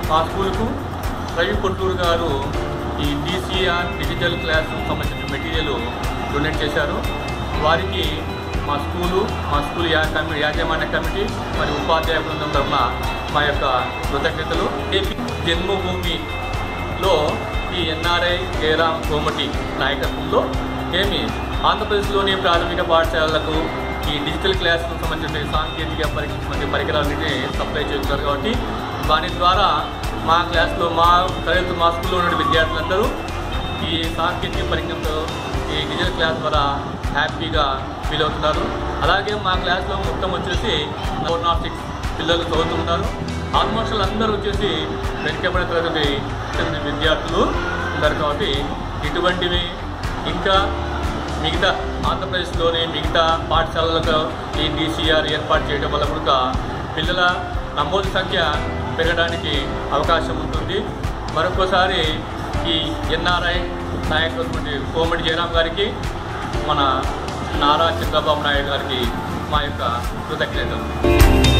మా స్కూల్కు రవి కొట్టూరు గారు ఈ డీసీఆర్ డిజిటల్ క్లాస్ సంబంధించిన మెటీరియల్ డొనేట్ చేశారు వారికి మా స్కూలు మా స్కూల్ యా కమిటీ యాజమాన్య కమిటీ మరియు ఉపాధ్యాయ బృందం తరఫున మా యొక్క కృతజ్ఞతలు ఏపీ జన్మభూమిలో ఈ ఎన్ఆర్ఐ జయరాం కోమటి నాయకత్వంలో ఏమి ఆంధ్రప్రదేశ్లోని ప్రాథమిక పాఠశాలలకు ఈ డిజిటల్ క్లాస్కు సంబంధించిన సాంకేతిక పరి పరికరాలన్నింటినీ సప్లై చేస్తున్నారు కాబట్టి దాని ద్వారా మా క్లాస్లో మా తరగతి మా స్కూల్లో ఉన్న విద్యార్థులందరూ ఈ సాంకేతిక పరిజ్ఞంతో ఈ డిజిటల్ క్లాస్ ద్వారా హ్యాపీగా ఫీల్ అవుతున్నారు అలాగే మా క్లాస్లో మొత్తం వచ్చేసి ఫోర్ నాట్ సిక్స్ పిల్లలు చదువుతున్నారు ఆల్మోస్ట్ అందరూ వచ్చేసి వెనుకబడిన తరగతి చెందిన విద్యార్థులు ఉన్నారు కాబట్టి ఇటువంటివి ఇంకా మిగతా ఆంధ్రప్రదేశ్లోని మిగతా పాఠశాలలకు ఈ డీసీఆర్ ఏర్పాటు చేయడం వల్ల కూడా పిల్లల నమోదు సంఖ్య పెరగడానికి అవకాశం ఉంటుంది మరొకసారి ఈ ఎన్ఆర్ఐ నాయకుడు కోమటి జయరాం గారికి మన నారా చంద్రబాబు నాయుడు గారికి మా యొక్క కృతజ్ఞతలు